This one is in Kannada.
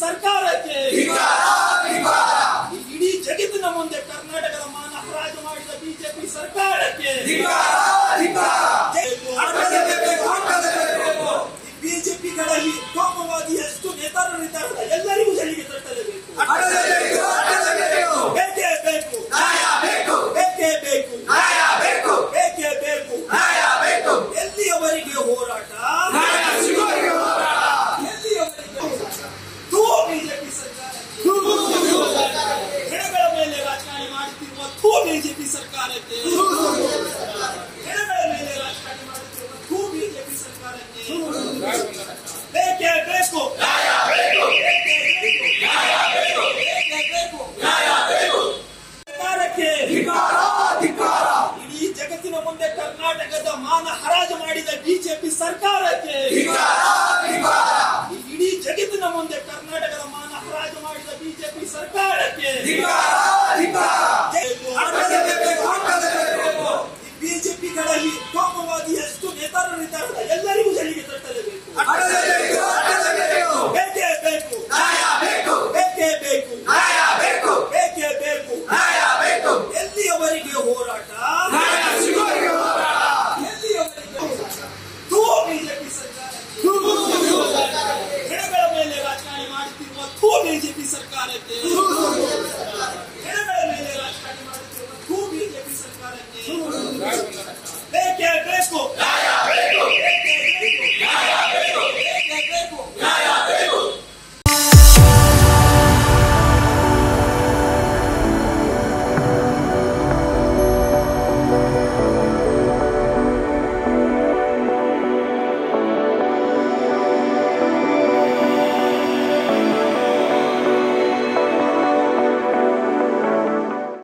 ಸರ್ಕಾರಕ್ಕೆ ಇಡೀ ಜಗತ್ತಿನ ಮುಂದೆ ಕರ್ನಾಟಕದ ಮಾನ ಹರಾಜು ಮಾಡಿದ ಬಿಜೆಪಿ ಸರ್ಕಾರಕ್ಕೆ ಬಿಜೆಪಿಗಳಲ್ಲಿ ಕೋಮವಾದಿ ಎಷ್ಟು ನೇತಾರರಿದ್ದಾರೆ ಎಲ್ಲರಿಗೂ ಜಲ್ಲಿಗೆ ತಟ್ಟಲೇಬೇಕು ಬೇಕೇ ಬೇಕು ಬೇಕೇ ಬೇಕು ಬೇಕೇ ಬೇಕು ಎಲ್ಲಿಯವರೆಗೆ ಹೋರಾಟ ಎಲ್ಲಿಯವರೆಗೆ ತೂ ಬಿಜೆಪಿ ಸರ್ಕಾರಕ್ಕೆ ಹೆಣಗಳ ಮೇಲೆ ರಾಜಕಾರಣ ಮಾಡುತ್ತಿರುವ ತೂ ಬಿಜೆಪಿ ಸರ್ಕಾರಕ್ಕೆ ಹೆಣಗಳ ಮೇಲೆ ರಾಜಕಾರಣ ಮಾಡುತ್ತಿರುವ ತೂ ಬಿಜೆಪಿ ಸರ್ಕಾರಕ್ಕೆ ಬೇಕೇ ಬೇಕು ಬೇಕೇ ಬೇಕು ಬೇಕೇ ಬೇಕು ಸರ್ಕಾರಕ್ಕೆ ಇಡೀ ಜಗತ್ತಿನ ಮುಂದೆ ಕರ್ನಾಟಕದ ಮಾನ ಹರಾಜು ಮಾಡಿದ ಬಿಜೆಪಿ ಸರ್ಕಾರಕ್ಕೆ ಇಡೀ ಜಗತ್ತಿನ ಮುಂದೆ ಕರ್ನಾಟಕದ ಮಾನ ಹರಾಜು ಮಾಡಿದ ಬಿಜೆಪಿ ಸರ್ಕಾರಕ್ಕೆ ಬಿಜೆಪಿಗಳಲ್ಲಿ ಕೋಮವಾದಿ ಎಷ್ಟು ನೇತಾರರಿದ್ದಾರೆ ಎಲ್ಲರಿಗೂ ಜಲ್ಲಿಗೆ ತಟ್ಟಲೇಬೇಕು ಬೇಕೇ ಬೇಕು ಬೇಕೇ ಬೇಕು ಬೇಕೇ ಬೇಕು ಎಲ್ಲಿಯವರೆಗೆ ಹೋರಾಟ ಎಲ್ಲಿಯವರೆಗೆ ತೂ ಬಿಜೆಪಿ ಸರ್ಕಾರಕ್ಕೆ ಹೆಣಗಳ ಮೇಲೆ ರಾಜಕಾರಣ ಮಾಡುತ್ತಿರುವ ತೂ ಬಿಜೆಪಿ ಸರ್ಕಾರಕ್ಕೆ ಹೆಣಗಳ ಮೇಲೆ ರಾಜಕಾರಣ ಮಾಡುತ್ತಿರುವ ತೂ ಬಿಜೆಪಿ ಸರ್ಕಾರಕ್ಕೆ ಬೇಕೇ ಬೇಕು